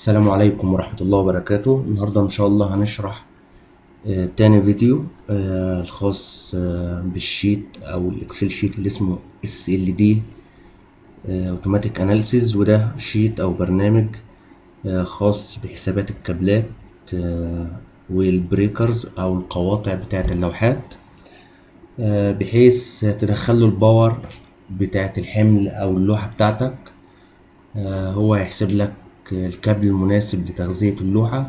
السلام عليكم ورحمة الله وبركاته النهاردة إن شاء الله هنشرح آه، تاني فيديو آه، الخاص آه، بالشيت أو الإكسل شيت اللي اسمه SLD اوتوماتيك اناليسيز وده شيت أو برنامج آه، خاص بحسابات الكابلات آه، والبريكرز أو القواطع بتاعة اللوحات آه، بحيث تدخله الباور بتاعة الحمل أو اللوحة بتاعتك آه، هو هيحسب لك الكابل المناسب لتغذية اللوحة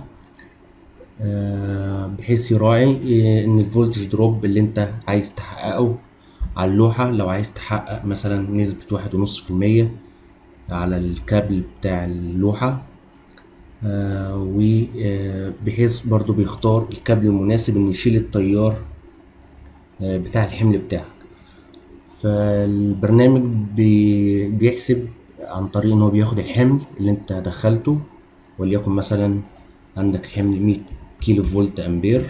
آه، بحيث يراعي آه، إن الفولتج دروب اللي أنت عايز تحققه على اللوحة لو عايز تحقق مثلا نسبة واحد ونص في المية على الكابل بتاع اللوحة وبحيث برضو بيختار الكابل المناسب إن يشيل التيار آه، بتاع الحمل بتاعك فالبرنامج بي- بيحسب عن طريق ان هو بياخد الحمل اللي انت دخلته وليكن مثلا عندك حمل 100 كيلو فولت امبير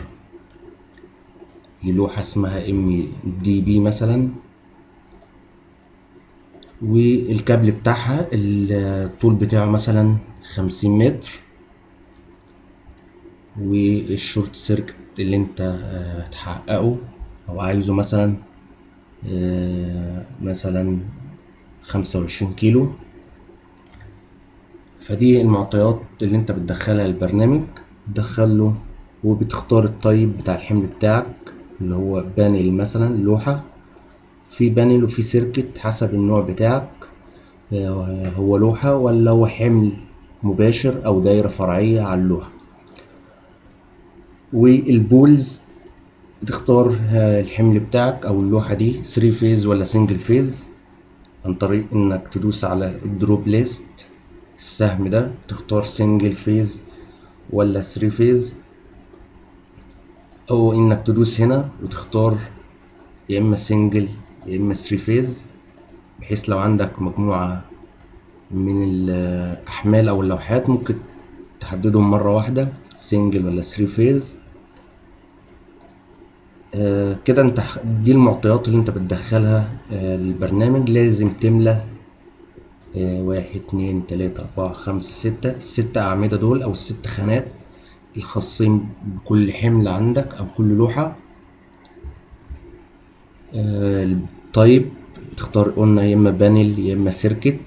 للوحة اسمها ام دي بي مثلا والكابل بتاعها الطول بتاعه مثلا 50 متر والشورت سيركت اللي انت آه، هتحققه او عايزه مثلا آه، مثلا 25 كيلو فدي المعطيات اللي انت بتدخلها للبرنامج بتدخله وبتختار الطيب بتاع الحمل بتاعك اللي هو بانل مثلا لوحة في بانل وفي سيركت حسب النوع بتاعك آه، هو لوحة ولا هو حمل مباشر أو دايرة فرعية على اللوحة والبولز بتختار آه، الحمل بتاعك أو اللوحة دي 3 فيز ولا سنجل فيز عن طريق إنك تدوس على الدروب ليست السهم ده تختار سنجل فيز ولا 3 فيز أو إنك تدوس هنا وتختار يا إما سنجل يا إما 3 فيز بحيث لو عندك مجموعة من الأحمال أو اللوحات ممكن تحددهم مرة واحدة سنجل ولا 3 فيز آه، كده انت ح- دي المعطيات اللي انت بتدخلها آه، للبرنامج لازم تملى آه، واحد اتنين تلاتة أربعة خمسة ستة الست أعمدة دول أو الست خانات الخاصين بكل حمل عندك أو كل لوحة آه، الطيب بتختار قلنا يا إما بانل يا إما سيركت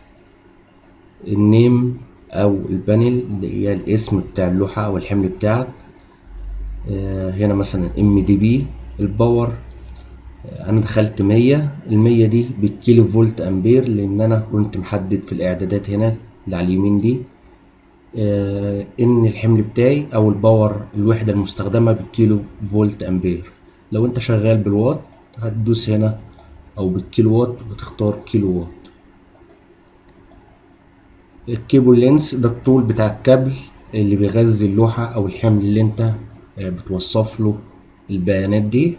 النيم أو البانل اللي هي الاسم بتاع اللوحة أو الحمل بتاعك آه، هنا مثلا ام دي بي الباور آه، انا دخلت 100 المية دي بالكيلو فولت امبير لان انا كنت محدد في الاعدادات هنا اللي على اليمين دي آه، ان الحمل بتاعي او الباور الوحدة المستخدمة بالكيلو فولت امبير لو انت شغال بالوات هتدوس هنا او بالكيلو وات وتختار كيلو وات الكيبل لينس ده الطول بتاع الكابل اللي بيغذي اللوحة أو الحمل اللي أنت آه، بتوصف له البيانات دي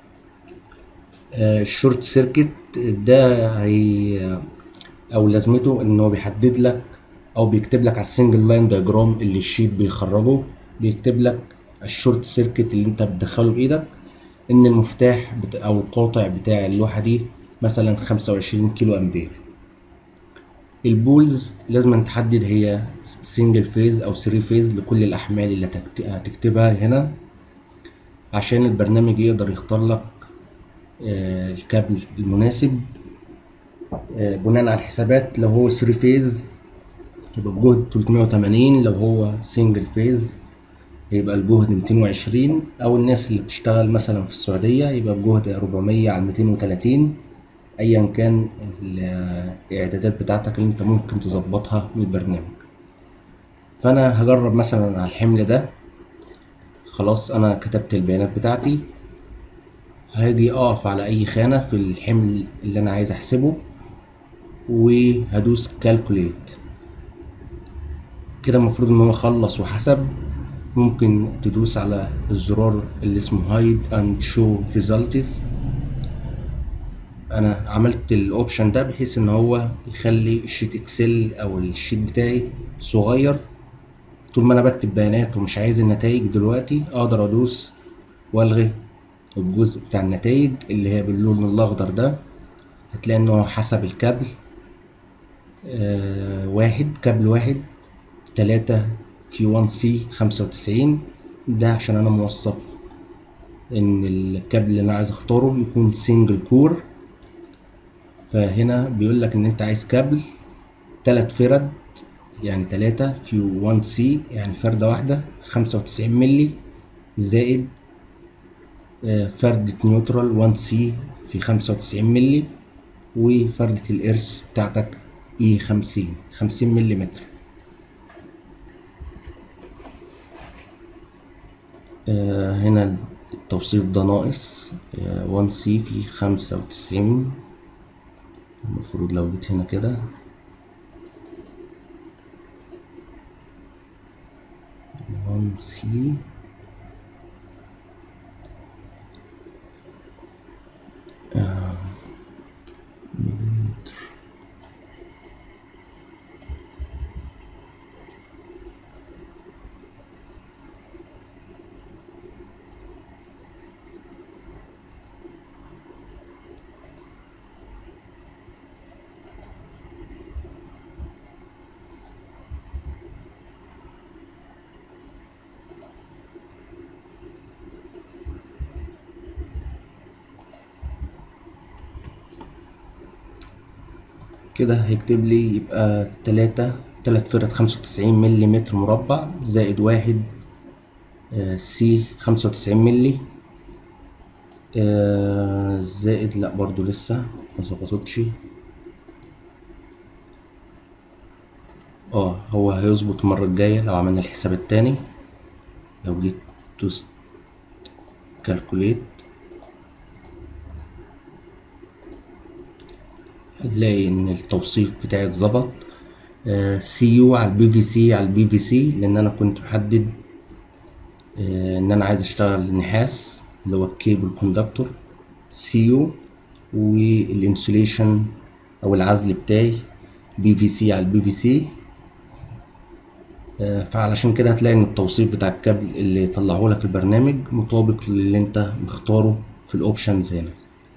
آه، الشورت سيركت ده هي أو لازمته إن هو بيحدد لك أو بيكتب لك على السنجل لاين دياجرام اللي الشيت بيخرجه بيكتب لك الشورت سيركت اللي أنت بتدخله بإيدك إن المفتاح بت- أو القاطع بتاع اللوحة دي مثلا 25 كيلو أمبير البولز لازم تحدد هي سنجل فيز او 3 فيز لكل الاحمال اللي هتكت- هتكتبها هنا عشان البرنامج يقدر يختار لك آه، الكابل المناسب آه، بناء على الحسابات لو هو 3 فيز يبقى بجهد 380 لو هو سنجل فيز يبقى الجهد 220 او الناس اللي بتشتغل مثلا في السعودية يبقى بجهد 400 على 230 ايا كان الاعدادات بتاعتك اللي انت ممكن تظبطها من البرنامج فانا هجرب مثلا على الحمل ده خلاص انا كتبت البيانات بتاعتي هاجي اقف على اي خانة في الحمل اللي انا عايز احسبه وهدوس كالكوليت كده المفروض ان هو خلص وحسب ممكن تدوس على الزرار اللي اسمه hide and show results انا عملت الاوبشن ده بحيث ان هو يخلي الشيت اكسل او الشيت بتاعي صغير طول ما انا بكتب بيانات ومش عايز النتائج دلوقتي اقدر ادوس والغي الجزء بتاع النتائج اللي هي باللون الاخضر ده هتلاقي ان هو حسب الكابل آه واحد كابل واحد تلاتة في 1 سي خمسة وتسعين ده عشان انا موصف ان الكابل اللي انا عايز اختاره يكون سنجل كور فهنا بيقول لك ان انت عايز كابل تلات فرد يعني تلاتة في 1 سي يعني فردة واحدة خمسة وتسعين ملي زائد آه، فردة نيوترال 1 سي في خمسة وتسعين ملي وفردة الإرث بتاعتك إي خمسين خمسين ملي متر آه، هنا التوصيف ده ناقص 1 سي في خمسة وتسعين المفروض لو جيت هنا كده وان سي مليمتر كده هيكتب لي يبقى تلاتة تلات فرد خمسة وتسعين ملي متر مربع زائد واحد آه، سي خمسة وتسعين ملي آه، زائد لأ برضو لسه ما ظبطتش اه هو هيظبط المرة الجاية لو عملنا الحساب التاني لو جيت دوست كالكوليت هنلاقي ان التوصيف بتاعي اتظبط سي يو على البي في سي على البي في سي لان انا كنت محدد آه، ان انا عايز اشتغل نحاس اللي هو الكيبل كوندكتور سي يو والانسوليشن او العزل بتاعي بي في سي على البي في سي فعلشان كده هتلاقي ان التوصيف بتاع الكابل اللي طلعه لك البرنامج مطابق للي انت مختاره في الاوبشنز هنا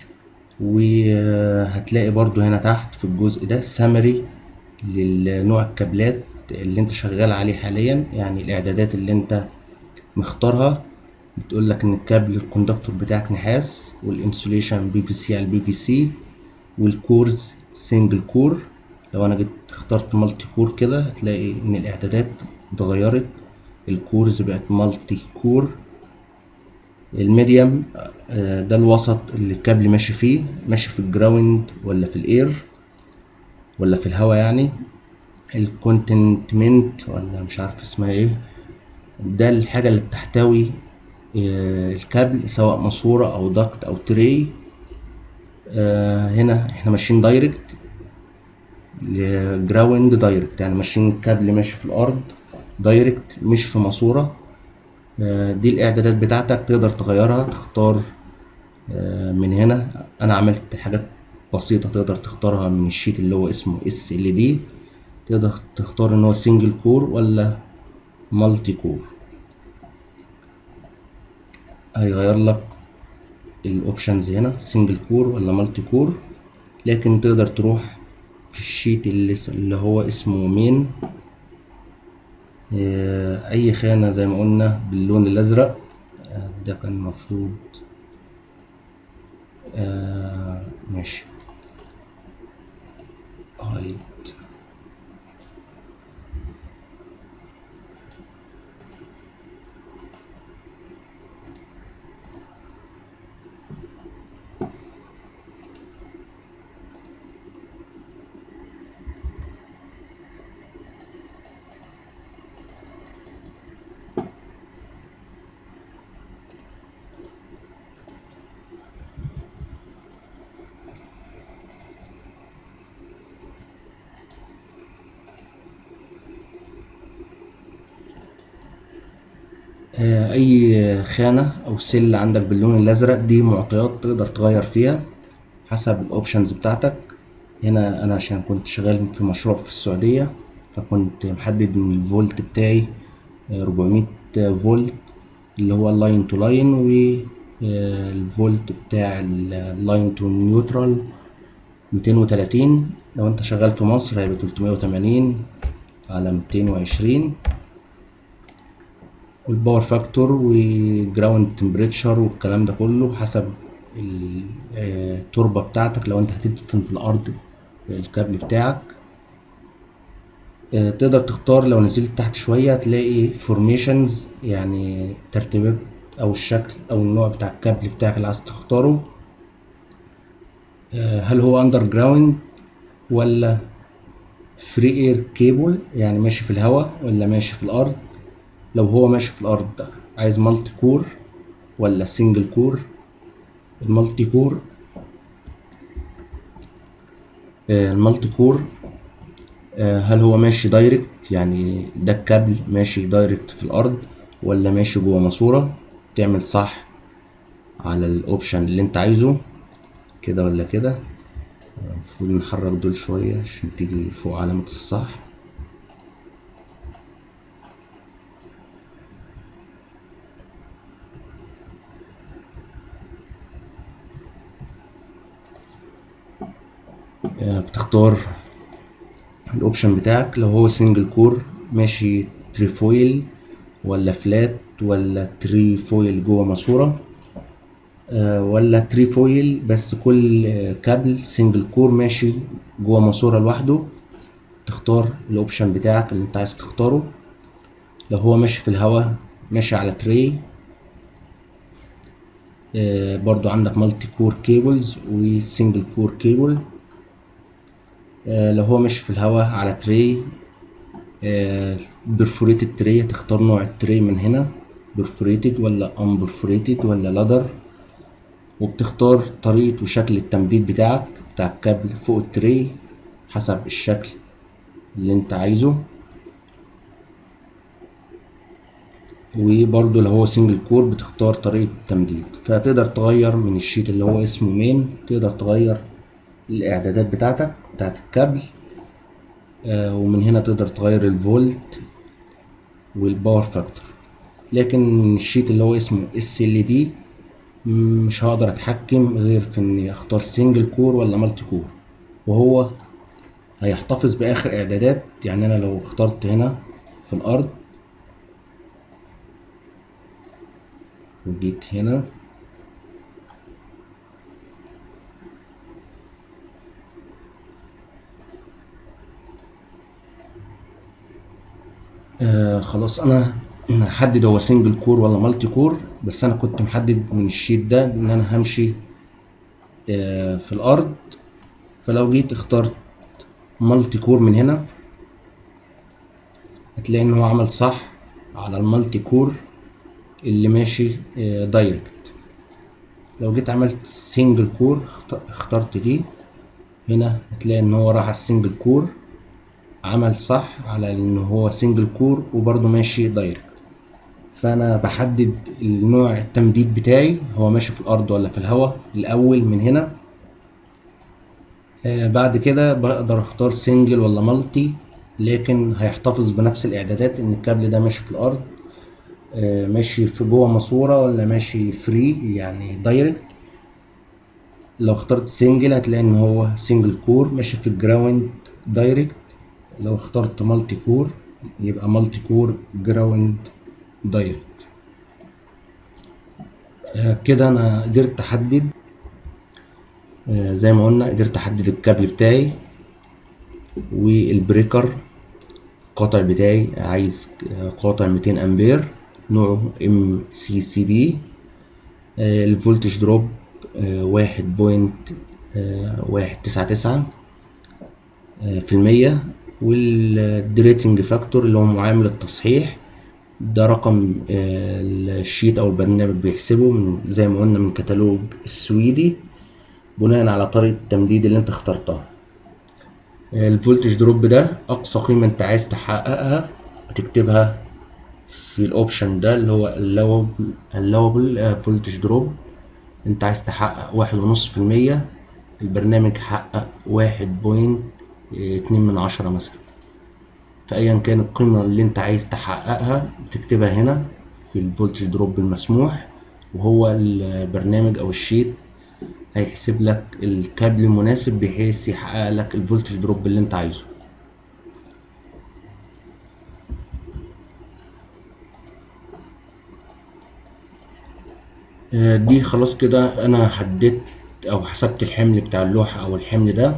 وهتلاقي برضو هنا تحت في الجزء ده سامري للنوع الكابلات اللي انت شغال عليه حاليا يعني الاعدادات اللي انت مختارها بتقول لك ان الكابل الكوندكتور بتاعك نحاس والانسوليشن بي في سي على البي في سي والكورز سنجل كور لو انا جيت اخترت مالتي كور كده هتلاقي ان الاعدادات اتغيرت الكورز بقت مالتي كور الميديم آه، ده الوسط اللي الكابل ماشي فيه ماشي في الجراوند ولا في الاير ولا في الهواء يعني الكونتنتمنت ولا مش عارف اسمها ايه ده الحاجة اللي بتحتوي آه، الكابل سواء ماسورة او داكت او تري آه، هنا احنا ماشيين دايركت لجراوند دايركت يعني ماشيين الكابل ماشي في الارض دايركت مش في ماسورة آه، دي الاعدادات بتاعتك تقدر تغيرها تختار آه، من هنا انا عملت حاجات بسيطة تقدر تختارها من الشيت اللي هو اسمه اس ال دي تقدر تختار ان هو سنجل كور ولا مالتي كور هيغير لك الاوبشنز هنا سنجل كور ولا مالتي كور لكن تقدر تروح في الشيت اللي, اللي هو اسمه مين آه، اي خانة زي ما قلنا باللون الازرق آه، ده كان المفروض آه، ماشي هايد آه، اي خانة او سيل عندك باللون الازرق دي معطيات تقدر تغير فيها حسب الاوبشنز بتاعتك هنا انا عشان كنت شغال في مشروع في السعودية فكنت محدد ان الفولت بتاعي آه، 400 فولت اللي هو اللاين تو لاين والفولت بتاع اللاين تو نيوترال 230 لو انت شغال في مصر هيبقى 380 على ميتين وعشرين والباور فاكتور وجراوند تمبريتشر والكلام ده كله حسب التربة بتاعتك لو انت هتدفن في الأرض الكابل بتاعك تقدر تختار لو نزلت تحت شوية تلاقي فورميشنز يعني ترتيبات أو الشكل أو النوع بتاع الكابل بتاعك اللي عايز تختاره هل هو أندر جراوند ولا فري اير كيبل يعني ماشي في الهواء ولا ماشي في الأرض لو هو ماشي في الأرض عايز مالتي كور ولا سنجل كور المالتي كور المالتي كور هل هو ماشي دايركت يعني ده الكابل ماشي دايركت في الارض ولا ماشي جوه ماسوره تعمل صح على الاوبشن اللي انت عايزه كده ولا كده المفروض نحرك دول شويه عشان تيجي فوق علامه الصح بتختار الاوبشن بتاعك لو هو سنجل كور ماشي تريفويل ولا فلات ولا تريفويل جوه ماسوره آه ولا تريفويل بس كل كابل سنجل كور ماشي جوه ماسوره لوحده تختار الاوبشن بتاعك اللي انت عايز تختاره لو هو ماشي في الهواء ماشي على تري آه برضو عندك مالتي كور كيبلز وسنجل كور كيبل آه لو هو ماشي في الهواء على تري برفوريتد تري هتختار نوع التري من هنا برفوريتد ولا ان برفوريتد ولا لادر وبتختار طريقة وشكل التمديد بتاعك بتاع الكابل فوق التري حسب الشكل اللي انت عايزه وبرضو لو هو سنجل كور بتختار طريقة التمديد فتقدر تغير من الشيت اللي هو اسمه مين تقدر تغير الاعدادات بتاعتك بتاعت الكابل آه ومن هنا تقدر تغير الفولت والباور فاكتور لكن من الشيت اللي هو اسمه اس ال دي مش هقدر اتحكم غير في اني اختار سنجل كور ولا مالتي كور وهو هيحتفظ باخر اعدادات يعني انا لو اخترت هنا في الارض وجيت هنا آه خلاص انا هحدد هو سنجل كور ولا مالتي كور بس انا كنت محدد من الشيت ده ان انا همشي آه في الارض فلو جيت اخترت مالتي كور من هنا هتلاقي ان هو عمل صح على المالتي كور اللي ماشي آه دايركت لو جيت عملت سنجل كور اخترت دي هنا هتلاقي ان هو راح على السنجل كور عمل صح على ان هو سنجل كور وبرضه ماشي دايركت فانا بحدد النوع التمديد بتاعي هو ماشي في الارض ولا في الهواء الاول من هنا آه بعد كده بقدر اختار سنجل ولا مالتي لكن هيحتفظ بنفس الاعدادات ان الكابل ده ماشي في الارض آه ماشي في جوه ماسوره ولا ماشي فري يعني دايركت لو اخترت سنجل هتلاقي ان هو سنجل كور ماشي في الجراوند دايركت لو اخترت مالتي كور يبقى مالتي كور جراوند دايركت آه كده انا قدرت احدد آه زي ما قلنا قدرت احدد الكابل بتاعي والبريكر القاطع بتاعي عايز قاطع 200 امبير نوعه ام سي سي بي الفولتج دروب واحد بوينت واحد تسعة تسعة في المية والدريتنج فاكتور اللي هو معامل التصحيح ده رقم الشيت او البرنامج بيحسبه من زي ما قلنا من كتالوج السويدي بناء على طريقة التمديد اللي انت اخترتها الفولتج دروب ده اقصى قيمة انت عايز تحققها هتكتبها في الاوبشن ده اللي هو allowable فولتج دروب انت عايز تحقق واحد ونص في المية البرنامج حقق واحد بوينت اتنين من عشرة مثلا فأيا كان القيمة اللي انت عايز تحققها بتكتبها هنا في الفولتج دروب المسموح وهو البرنامج أو الشيت هيحسب لك الكابل المناسب بحيث يحقق لك الفولتج دروب اللي انت عايزه آه، دي خلاص كده انا حددت او حسبت الحمل بتاع اللوحة او الحمل ده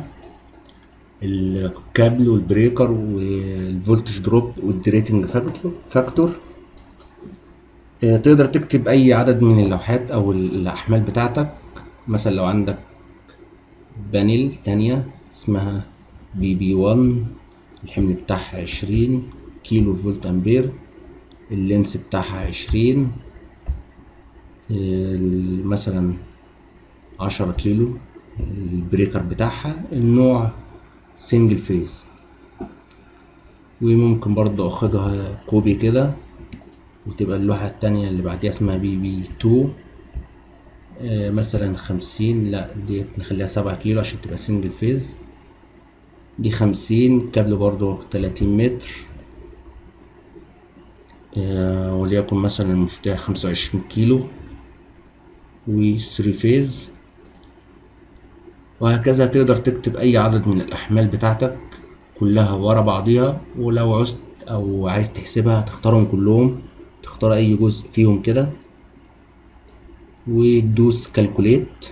الكابل والبريكر والفولتج دروب والدريتنج فاكتور فاكتور آه، تقدر تكتب اي عدد من اللوحات او الاحمال بتاعتك مثلا لو عندك بانيل تانية اسمها بي بي 1 الحمل بتاعها عشرين كيلو فولت امبير اللينس بتاعها عشرين مثلا عشرة كيلو البريكر بتاعها النوع سنجل فيز وممكن برضه اخدها كوبي كده وتبقى اللوحة التانية اللي بعديها اسمها بي بي تو مثلا خمسين لا ديت نخليها سبعة كيلو عشان تبقى سنجل فيز دي خمسين كابل برضو تلاتين متر آه وليكن مثلا المفتاح خمسة وعشرين كيلو وثري فيز وهكذا تقدر تكتب أي عدد من الأحمال بتاعتك كلها ورا بعضيها ولو عوزت أو عايز تحسبها تختارهم كلهم تختار أي جزء فيهم كده وتدوس كالكوليت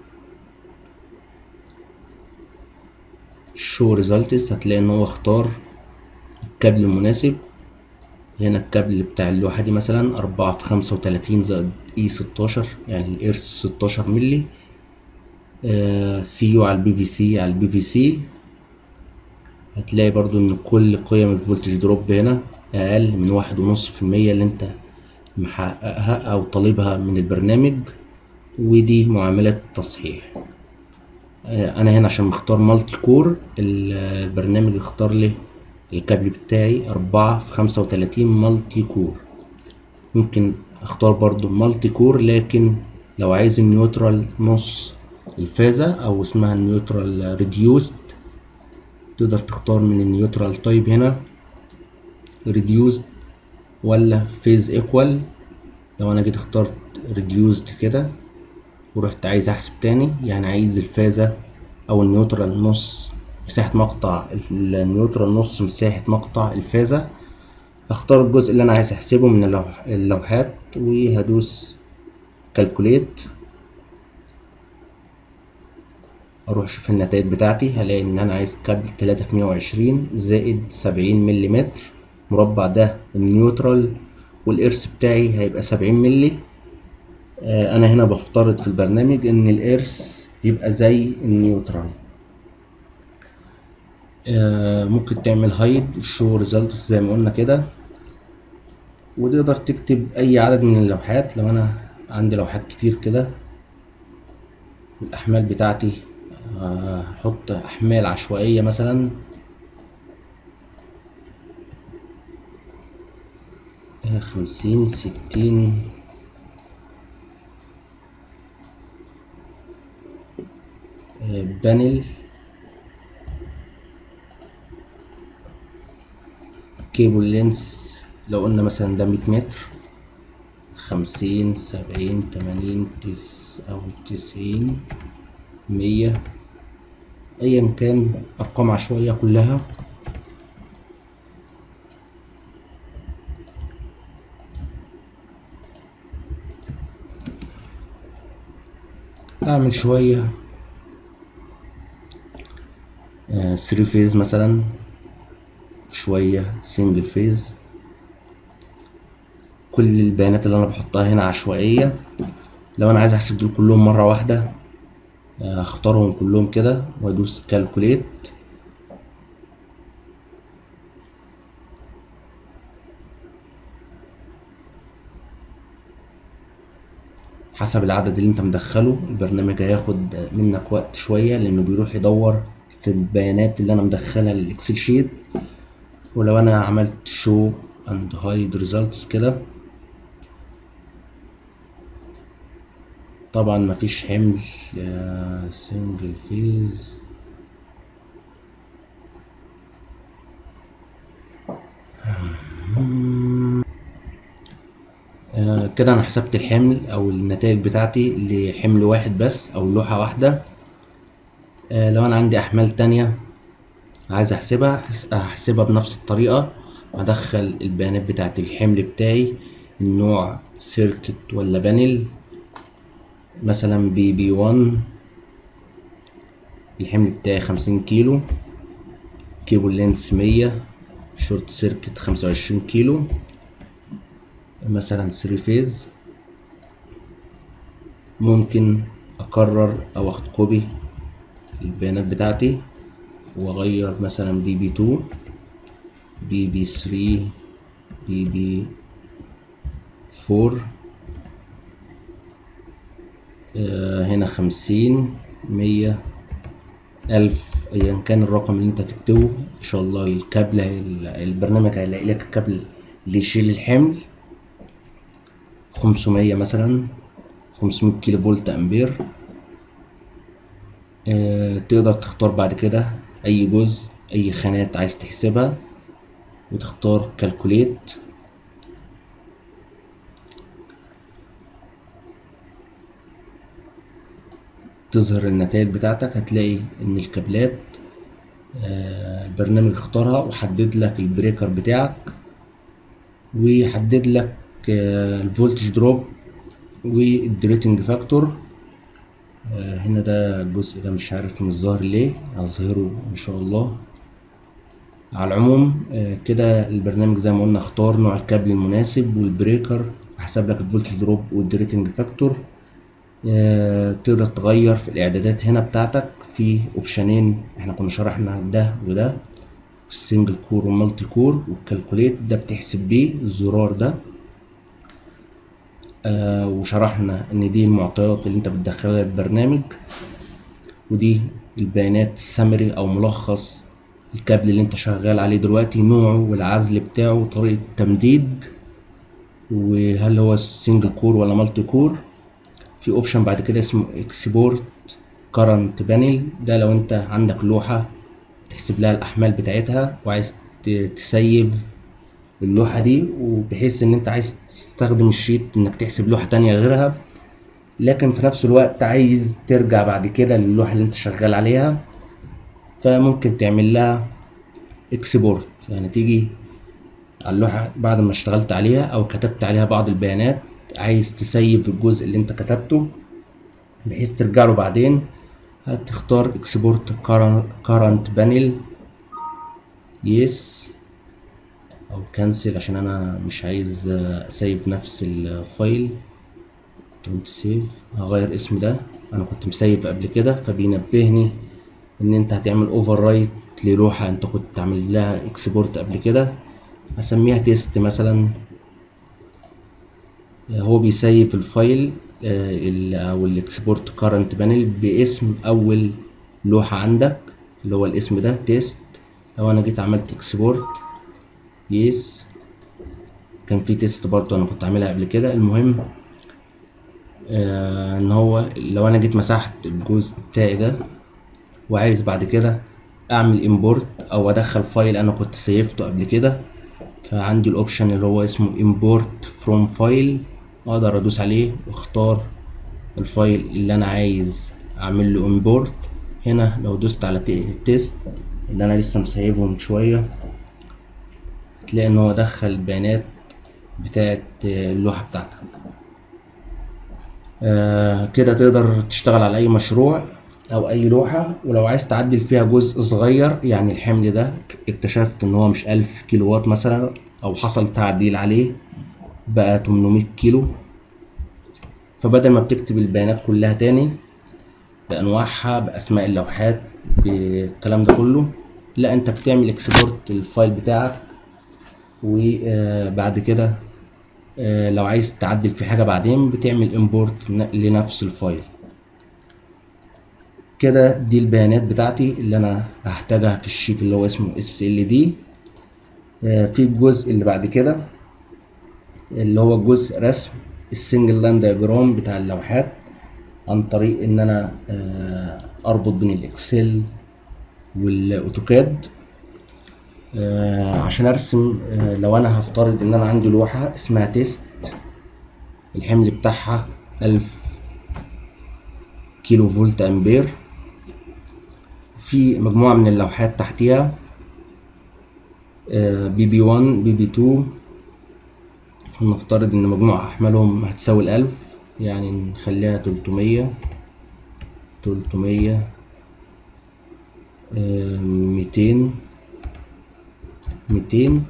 شو ريزلتس هتلاقي ان هو اختار الكابل المناسب هنا الكابل بتاع اللوحة دي مثلا أربعة في خمسة وتلاتين زائد اي ستاشر يعني الإرث ستاشر ملي سي يو على البي في سي على البي في سي هتلاقي برضو ان كل قيم الفولتج دروب هنا اقل من واحد ونص في المية اللي انت محققها او طالبها من البرنامج ودي معاملة تصحيح انا هنا عشان مختار مالتي كور البرنامج اختار لي الكابل بتاعي أربعة في خمسة وتلاتين مالتي كور ممكن اختار برضو مالتي كور لكن لو عايز النيوترال نص الفازة او اسمها النيوترال ريديوست تقدر تختار من النيوترال تايب هنا ريديوست ولا فيز ايكوال لو انا جيت اخترت ريديوست كده ورحت عايز احسب تاني يعني عايز الفازة او النيوترال نص مساحة مقطع النيوترال نص مساحة مقطع الفازة اختار الجزء اللي انا عايز احسبه من اللوح اللوحات وهدوس كالكوليت اروح اشوف النتائج بتاعتي هلاقي ان انا عايز كابل تلاتة في مية وعشرين زائد سبعين مليمتر مربع ده النيوترال والإرث بتاعي هيبقى سبعين ملي آه أنا هنا بفترض في البرنامج إن الإرث يبقى زي النيوترال آه ممكن تعمل هايد شو ريزلتس زي ما قلنا كده وتقدر تكتب أي عدد من اللوحات لو أنا عندي لوحات كتير كده الأحمال بتاعتي هحط آه أحمال عشوائية مثلا خمسين ستين بانل كيبل لينس لو قلنا مثلا ده مية متر خمسين سبعين تمانين تس أو تسعين مية أيا كان أرقام عشوائية كلها اعمل شوية ثري فيز مثلا شوية سنجل فيز كل البيانات اللي انا بحطها هنا عشوائية لو انا عايز احسب دول كلهم مرة واحدة اختارهم كلهم كده وادوس كالكوليت حسب العدد اللي انت مدخله البرنامج هياخد منك وقت شوية لانه بيروح يدور في البيانات اللي انا مدخلها للاكسل شيت ولو انا عملت شو اند هايد ريزلتس كده طبعا مفيش حمل سنجل فيز كده انا حسبت الحمل او النتائج بتاعتي لحمل واحد بس او لوحة واحدة لو انا عندي احمال تانية عايز احسبها هحسبها بنفس الطريقة هدخل البيانات بتاعت الحمل بتاعي النوع سيركت ولا بانل مثلا بي بي 1 الحمل بتاعي خمسين كيلو كيبل لينس مية شورت سيركت خمسة وعشرين كيلو مثلا ثري فيز ممكن اكرر او اخد كوبي البيانات بتاعتي واغير مثلا بي بي 2 بي بي 3 بي بي 4 آه هنا خمسين مية ألف أيا كان الرقم اللي أنت تكتبه إن شاء الله الكابل البرنامج هيلاقي لك الكابل اللي يشيل الحمل خمسمية مثلا خمسمية كيلو فولت أمبير آه تقدر تختار بعد كده أي جزء أي خانات عايز تحسبها وتختار كالكوليت تظهر النتائج بتاعتك هتلاقي ان الكابلات آه، البرنامج اختارها وحدد لك البريكر بتاعك ويحدد لك آه، الفولتج دروب والدريتنج فاكتور آه، هنا ده الجزء ده مش عارف مش ظاهر ليه هظهره ان شاء الله على العموم كده البرنامج زي ما قلنا اختار نوع الكابل المناسب والبريكر وحسب لك الفولتج دروب والدريتنج فاكتور تقدر تغير في الاعدادات هنا بتاعتك في اوبشنين احنا كنا شرحنا ده وده السنجل كور والمالتي كور والكالكوليت ده بتحسب بيه الزرار ده آه وشرحنا ان دي المعطيات اللي انت بتدخلها البرنامج ودي البيانات السمري او ملخص الكابل اللي انت شغال عليه دلوقتي نوعه والعزل بتاعه وطريقة التمديد وهل هو سنجل كور ولا مالتي كور في اوبشن بعد كده اسمه اكسبورت كرنت بانل ده لو انت عندك لوحة تحسب لها الاحمال بتاعتها وعايز تسيف اللوحة دي وبحيث ان انت عايز تستخدم الشيت انك تحسب لوحة تانية غيرها لكن في نفس الوقت عايز ترجع بعد كده للوحة اللي انت شغال عليها فممكن تعمل لها اكسبورت يعني تيجي على اللوحة بعد ما اشتغلت عليها او كتبت عليها بعض البيانات عايز تسيف الجزء اللي انت كتبته بحيث ترجع له بعدين هتختار اكسبورت كارنت بانل يس او كنسل عشان انا مش عايز اسيف نفس الفايل دونت سيف هغير اسم ده انا كنت مسيف قبل كده فبينبهني ان انت هتعمل اوفر رايت للوحة انت كنت عامل لها اكسبورت قبل كده هسميها تيست مثلا هو بيسيف الفايل او الاكسبورت كارنت بانل باسم اول لوحة عندك اللي هو الاسم ده تيست لو انا جيت عملت اكسبورت يس كان في تيست برضو انا كنت عاملها قبل كده المهم آه ان هو لو انا جيت مسحت الجزء بتاعي ده وعايز بعد كده اعمل امبورت او ادخل فايل انا كنت سيفته قبل كده فعندي الاوبشن اللي هو اسمه import from file اقدر ادوس عليه واختار الفايل اللي انا عايز اعمل له امبورت هنا لو دوست على التيست اللي انا لسه مسيبه من شويه هتلاقي ان هو دخل البيانات بتاعت اللوحه بتاعتك آه كده تقدر تشتغل على اي مشروع او اي لوحه ولو عايز تعدل فيها جزء صغير يعني الحمل ده اكتشفت ان هو مش ألف كيلو وات مثلا او حصل تعديل عليه بقى 800 كيلو فبدل ما بتكتب البيانات كلها تاني بانواعها باسماء اللوحات بالكلام ده كله لا انت بتعمل اكسبورت الفايل بتاعك وبعد كده لو عايز تعدل في حاجه بعدين بتعمل امبورت لنفس الفايل كده دي البيانات بتاعتي اللي انا هحتاجها في الشيت اللي هو اسمه اس ال دي في الجزء اللي بعد كده اللي هو جزء رسم السنجل لاين دايجرام بتاع اللوحات عن طريق ان انا اربط بين الاكسل والاوتوكاد عشان ارسم لو انا هفترض ان انا عندي لوحة اسمها تيست الحمل بتاعها الف كيلو فولت امبير في مجموعة من اللوحات تحتيها بي بي 1 بي بي 2 فلنفترض ان مجموع احمالهم هتساوي الالف يعني نخليها تلتمية تلتمية ميتين ميتين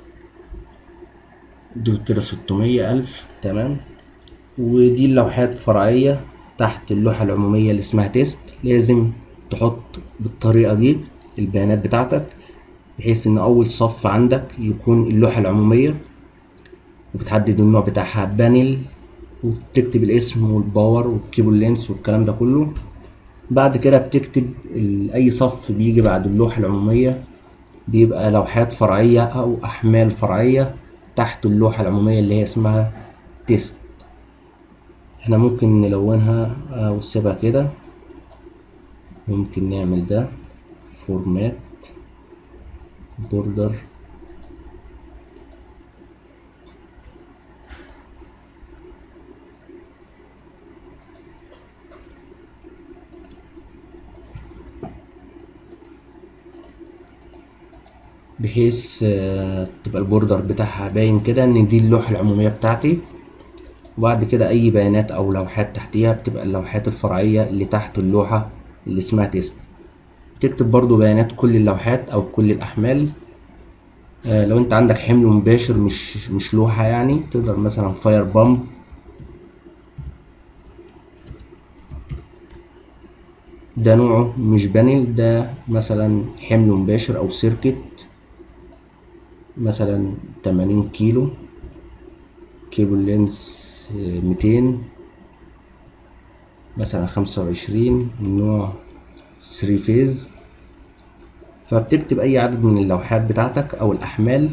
دول كده ستمية ألف تمام ودي اللوحات فرعية تحت اللوحة العمومية اللي اسمها تيست لازم تحط بالطريقة دي البيانات بتاعتك بحيث ان اول صف عندك يكون اللوحة العمومية وبتحدد النوع بتاعها بانل وبتكتب الاسم والباور والكيبل لينس والكلام ده كله بعد كده بتكتب اي صف بيجي بعد اللوحة العمومية بيبقى لوحات فرعية او احمال فرعية تحت اللوحة العمومية اللي هي اسمها تيست احنا ممكن نلونها او نسيبها كده ممكن نعمل ده فورمات بوردر بحيث تبقى البوردر بتاعها باين كده ان دي اللوحة العمومية بتاعتي وبعد كده اي بيانات او لوحات تحتيها بتبقى اللوحات الفرعية اللي تحت اللوحة اللي اسمها تيست تكتب برضو بيانات كل اللوحات او كل الاحمال آه لو انت عندك حمل مباشر مش مش لوحة يعني تقدر مثلا فاير بامب ده نوعه مش بانل ده مثلا حمل مباشر او سيركت مثلا 80 كيلو كيبل لينس ميتين مثلا خمسة وعشرين النوع 3 فيز فبتكتب اي عدد من اللوحات بتاعتك او الاحمال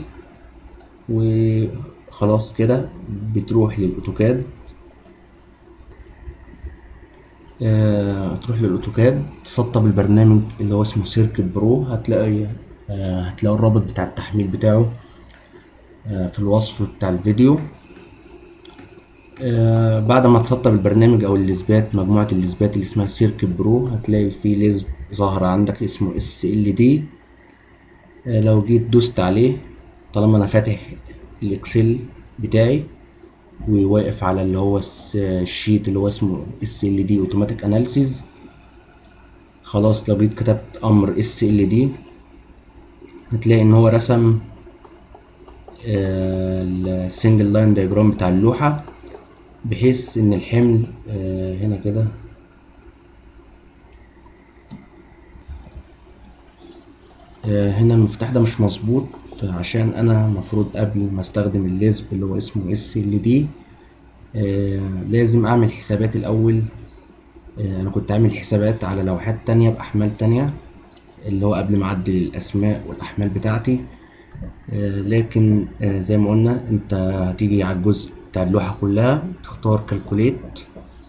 وخلاص كده بتروح للاوتوكاد آه تروح للاوتوكاد تسطب البرنامج اللي هو اسمه سيركت برو هتلاقي آه هتلاقي الرابط بتاع التحميل بتاعه آه في الوصف بتاع الفيديو آه بعد ما تسطب البرنامج او الاثبات مجموعه الاثبات اللي اسمها سيركت برو هتلاقي فيه لزم ظاهره عندك اسمه اس ال دي لو جيت دوست عليه طالما انا فاتح الاكسل بتاعي وواقف على اللي هو الشيت اللي هو اسمه اس ال دي اوتوماتيك اناليسيز خلاص لو جيت كتبت امر اس ال دي هتلاقي ان هو رسم السنجل لاين دايجرام بتاع اللوحه بحيث ان الحمل هنا كده هنا المفتاح ده مش مظبوط عشان انا مفروض قبل ما استخدم الليزب اللي هو اسمه اس ال دي لازم اعمل حسابات الاول انا كنت عامل حسابات على لوحات تانية باحمال تانية اللي هو قبل ما اعدل الاسماء والاحمال بتاعتي لكن زي ما قلنا انت هتيجي على الجزء بتاع اللوحة كلها تختار كالكوليت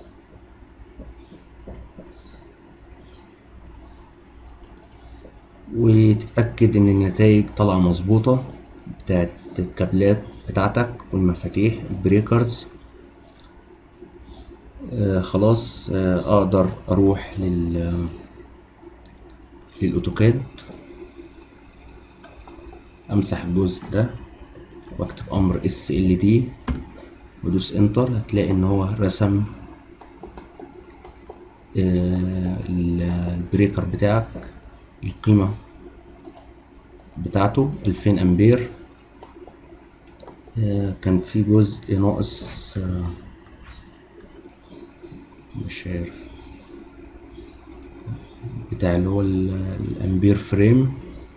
وتتأكد ان النتائج طالعة مظبوطة بتاعت الكابلات بتاعتك والمفاتيح البريكرز آه خلاص آه اقدر اروح لل للاوتوكاد امسح الجزء ده واكتب امر اس ال دي وادوس انتر هتلاقي ان هو رسم آه البريكر بتاعك القيمة بتاعته ألفين أمبير آه كان في جزء ناقص آه مش عارف بتاع اللي هو الأمبير فريم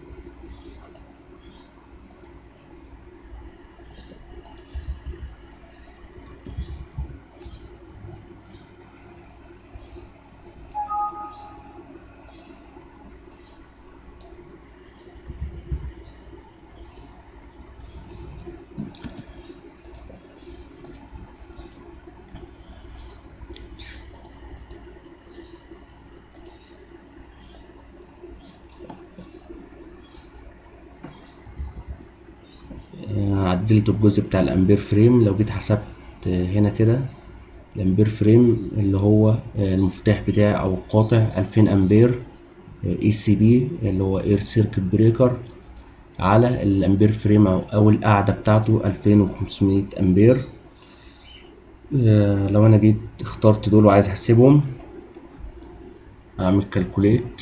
عدلت الجزء بتاع الامبير فريم لو جيت حسبت هنا كده الامبير فريم اللي هو المفتاح بتاعي او القاطع 2000 امبير اي سي بي اللي هو اير سيركت بريكر على الامبير فريم او القاعدة بتاعته 2500 امبير آه، لو انا جيت اخترت دول وعايز احسبهم اعمل كالكوليت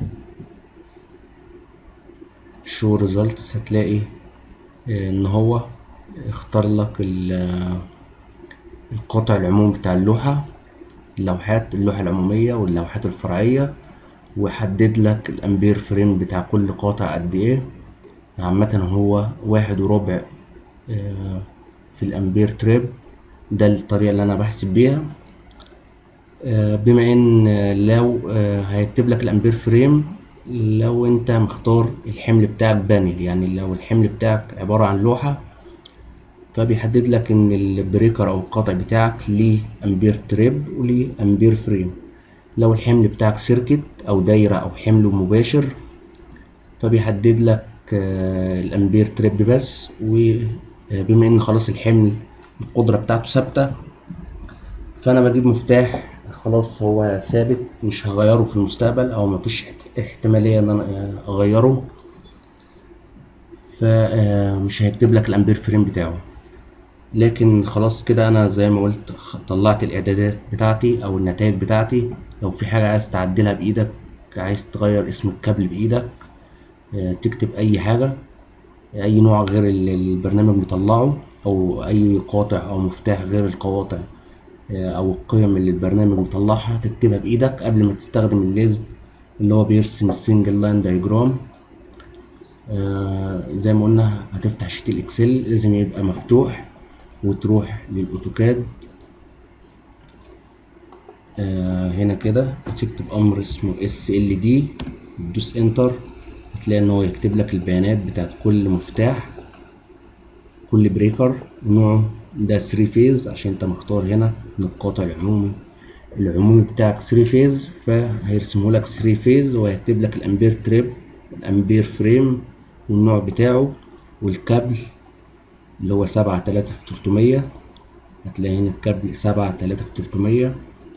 شو ريزلتس هتلاقي آه، ان هو اختار لك ال- القطع العمومي بتاع اللوحة اللوحات اللوحة العمومية واللوحات الفرعية وحدد لك الامبير فريم بتاع كل قاطع قد ايه عامة هو واحد وربع آه، في الامبير تريب ده الطريقة اللي انا بحسب بيها آه، بما ان آه، لو آه، هيكتب لك الامبير فريم لو انت مختار الحمل بتاعك بانل يعني لو الحمل بتاعك عبارة عن لوحة فبيحدد لك ان البريكر او القاطع بتاعك ليه امبير تريب وليه امبير فريم لو الحمل بتاعك سيركت او دايرة او حمل مباشر فبيحدد لك آه، الامبير تريب بس وبما ان خلاص الحمل القدرة بتاعته ثابتة فانا بجيب مفتاح خلاص هو ثابت مش هغيره في المستقبل او مفيش احت- احتمالية ان انا اغيره فمش هيكتب لك الامبير فريم بتاعه لكن خلاص كده انا زي ما قلت خ- طلعت الاعدادات بتاعتي او النتائج بتاعتي لو في حاجة عايز تعدلها بايدك عايز تغير اسم الكابل بايدك آه، تكتب اي حاجة اي نوع غير اللي البرنامج مطلعه او اي قاطع او مفتاح غير القواطع آه، او القيم اللي البرنامج مطلعها تكتبها بايدك قبل ما تستخدم الليزم اللي هو بيرسم السنجل لاين دايجرام زي ما قلنا هتفتح شيت الاكسل لازم يبقى مفتوح وتروح للاوتوكاد آه، هنا كده وتكتب امر اسمه اس ال دي تدوس انتر هتلاقي ان هو يكتب لك البيانات بتاعت كل مفتاح كل بريكر نوعه ده 3 فيز عشان انت مختار هنا من القاطع العمومي العمومي بتاعك 3 فيز فهيرسمه لك 3 فيز وهيكتب لك الامبير تريب الامبير فريم والنوع بتاعه والكابل اللي هو سبعة تلاتة في تلتمية هتلاقي هنا الكابل سبعة تلاتة في تلتمية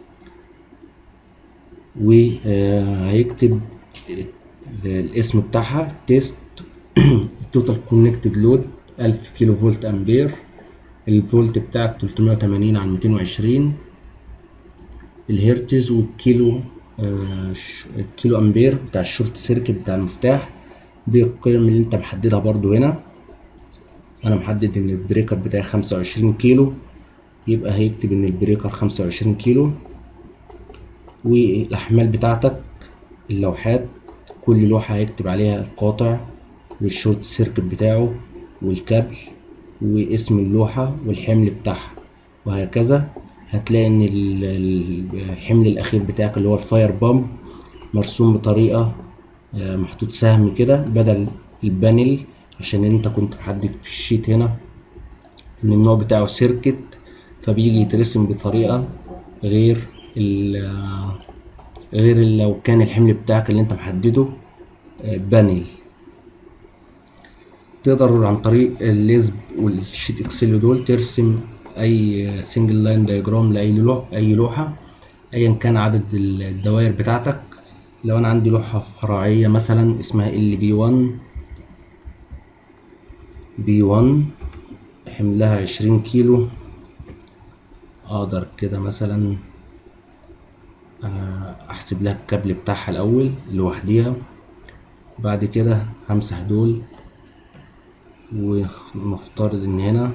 وهيكتب الاسم بتاعها تيست توتال كونكتد لود ألف كيلو فولت أمبير الفولت بتاعك تلتمية وتمانين على ميتين وعشرين الهرتز والكيلو آه، ش- الكيلو أمبير بتاع الشورت سيركت بتاع المفتاح دي القيم اللي انت محددها برضو هنا انا محدد ان البريكر بتاعي خمسة وعشرين كيلو يبقى هيكتب ان البريكر خمسة وعشرين كيلو والاحمال بتاعتك اللوحات كل لوحة هيكتب عليها القاطع والشورت سيركت بتاعه والكابل واسم اللوحة والحمل بتاعها وهكذا هتلاقي ان ال- ال- الحمل الاخير بتاعك اللي هو الفاير بامب مرسوم بطريقة آه، محطوط سهم كده بدل البانل عشان انت كنت محدد في الشيت هنا ان النوع بتاعه سيركت فبيجي يترسم بطريقة غير ال غير ال- لو كان الحمل بتاعك اللي انت محدده آه، بانل تقدر عن طريق الليزب والشيت اكسل دول ترسم اي سنجل لاين دايجرام لاي لوحة اي لوحة ايا كان عدد الدوائر بتاعتك لو انا عندي لوحة فرعية مثلا اسمها ال بي 1 بي 1 حملها عشرين كيلو اقدر كده مثلا آه، احسب لها الكابل بتاعها الاول لوحديها بعد كده همسح دول ونفترض ان هنا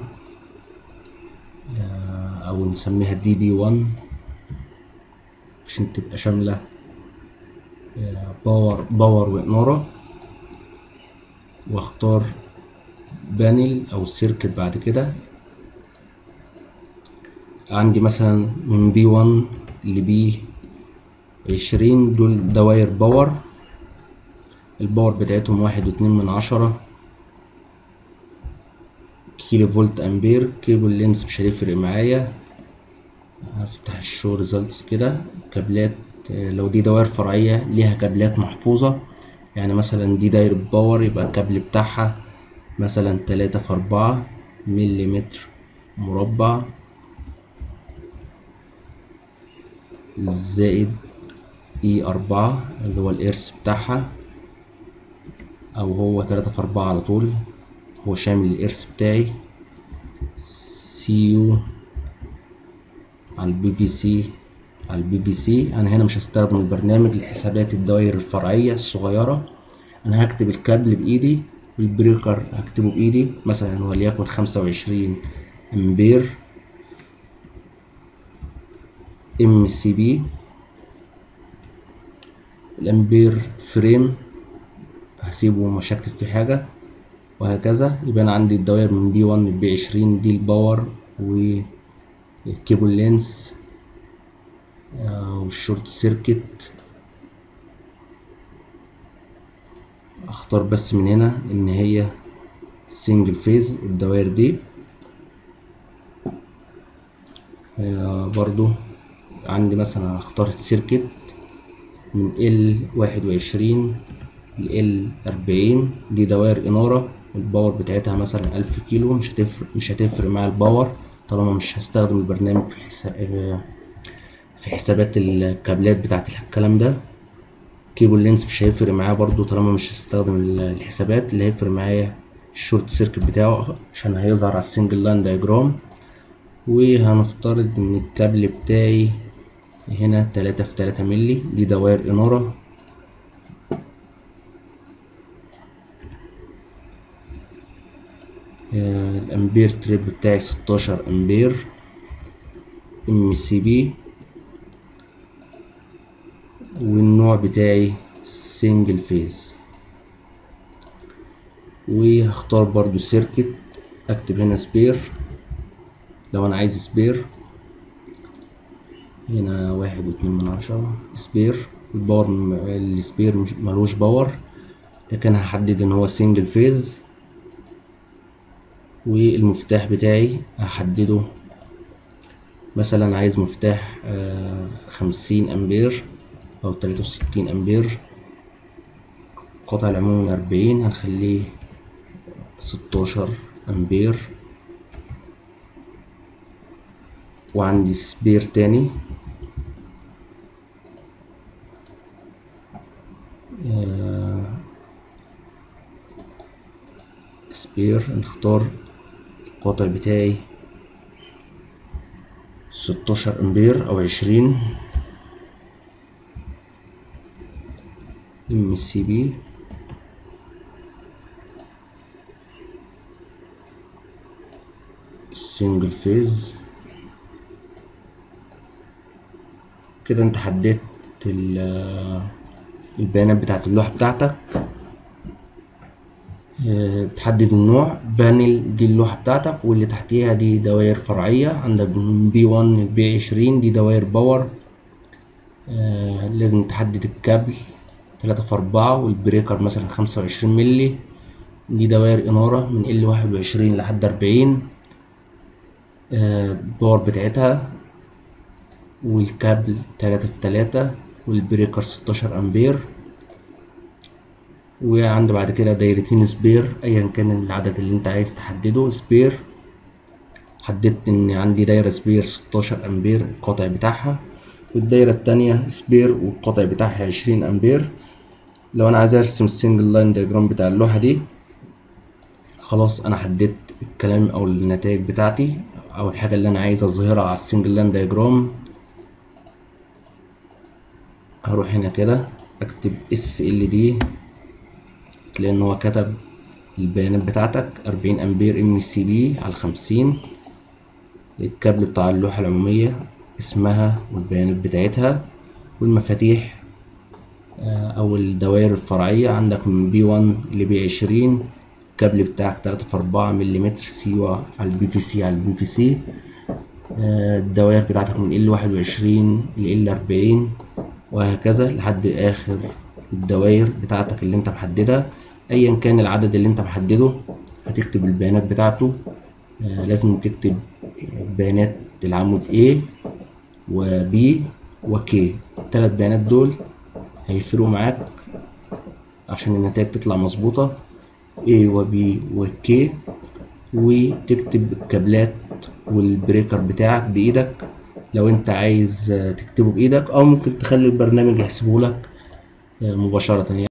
آه، او نسميها دي بي 1 عشان تبقى شاملة آه، باور باور وإنارة واختار بانل او سيركت بعد كده عندي مثلا من بي 1 لبي عشرين دول دواير باور الباور بتاعتهم واحد واتنين من عشرة كيلو فولت امبير كيبل لينس مش هيفرق معايا هفتح الشو ريزلتس كده كابلات آه، لو دي دوائر فرعية ليها كابلات محفوظة يعني مثلا دي دايرة باور يبقى الكابل بتاعها مثلا تلاتة في أربعة مليمتر مربع زائد اي أربعة اللي هو الإرث بتاعها أو هو تلاتة في أربعة على طول هو شامل الإرث بتاعي سيو على البي في سي على البي في سي انا هنا مش هستخدم البرنامج لحسابات الدوائر الفرعية الصغيرة انا هكتب الكابل بايدي والبريكر هكتبه بايدي مثلا وليكن خمسة وعشرين امبير ام سي بي الامبير فريم هسيبه مش هكتب فيه حاجة وهكذا يبقى انا عندي الدوائر من بي 1 لبي 20 دي الباور والكيبل لينس والشورت سيركت اختار بس من هنا ان هي سنجل فيز الدوائر دي برضو عندي مثلا اختار السيركت من ال واحد وعشرين ل أربعين دي دوائر إنارة الباور بتاعتها مثلا ألف كيلو مش هتفرق مش هتفرق مع الباور طالما مش هستخدم البرنامج في حساب في حسابات الكابلات بتاعت الكلام ده كيبل لينس مش هيفرق معايا برضو طالما مش هستخدم الحسابات اللي هيفرق معايا الشورت سيركت بتاعه عشان هيظهر على السنجل لاين دايجرام وهنفترض ان الكابل بتاعي هنا تلاتة في تلاتة ملي دي دوائر إنارة الأمبير تريب بتاعي ستاشر أمبير ام سي بي والنوع بتاعي سنجل فيز وهختار برضو سيركت اكتب هنا سبير لو انا عايز سبير هنا واحد واتنين من عشرة سبير الباور السبير ملوش باور لكن هحدد ان هو سنجل فيز والمفتاح بتاعي هحدده مثلا عايز مفتاح خمسين امبير او تلاتة وستين امبير القطع العمومي أربعين هنخليه ستاشر امبير وعندي سبير تاني سبير نختار القاطع بتاعي ستاشر امبير او عشرين ام سي بي سنجل فيز كده انت حددت البيانات بتاعت اللوحة بتاعتك بتحدد النوع بانل دي اللوحة بتاعتك واللي تحتيها دي دوائر فرعية عندك من بي 1 لبي 20 دي دوائر باور لازم تحدد الكابل تلاتة في أربعة والبريكر مثلا خمسة وعشرين ملي دي دوائر إنارة من ال واحد وعشرين لحد أربعين الباور بتاعتها والكابل تلاتة في تلاتة والبريكر ستاشر أمبير وعندي بعد كده دايرتين سبير أيا كان العدد اللي أنت عايز تحدده سبير حددت إن عندي دايرة سبير ستاشر أمبير القطع بتاعها والدايرة التانية سبير والقطع بتاعها عشرين أمبير لو أنا عايز أرسم السنجل لاين دياجرام بتاع اللوحة دي خلاص أنا حددت الكلام أو النتائج بتاعتي أو الحاجة اللي أنا عايز أظهرها على السنجل لاين دياجرام هروح هنا كده أكتب اس ال دي تلاقي إن هو كتب البيانات بتاعتك أربعين أمبير ام سي بي على خمسين الكابل بتاع اللوحة العمومية اسمها والبيانات بتاعتها والمفاتيح او الدوائر الفرعية عندك من بي 1 لبي 20 الكابل بتاعك تلاتة في أربعة مليمتر سيوا على البي في سي على البي في سي الدوائر بتاعتك من ال واحد وعشرين ل أربعين وهكذا لحد آخر الدوائر بتاعتك اللي انت محددها ايا كان العدد اللي انت محدده هتكتب البيانات بتاعته لازم تكتب بيانات العمود A و B و K التلات بيانات دول هيفرقوا معاك عشان النتائج تطلع مظبوطة A و B و K وتكتب الكابلات والبريكر بتاعك بإيدك لو انت عايز تكتبه بإيدك أو ممكن تخلي البرنامج يحسبه لك مباشرة يعني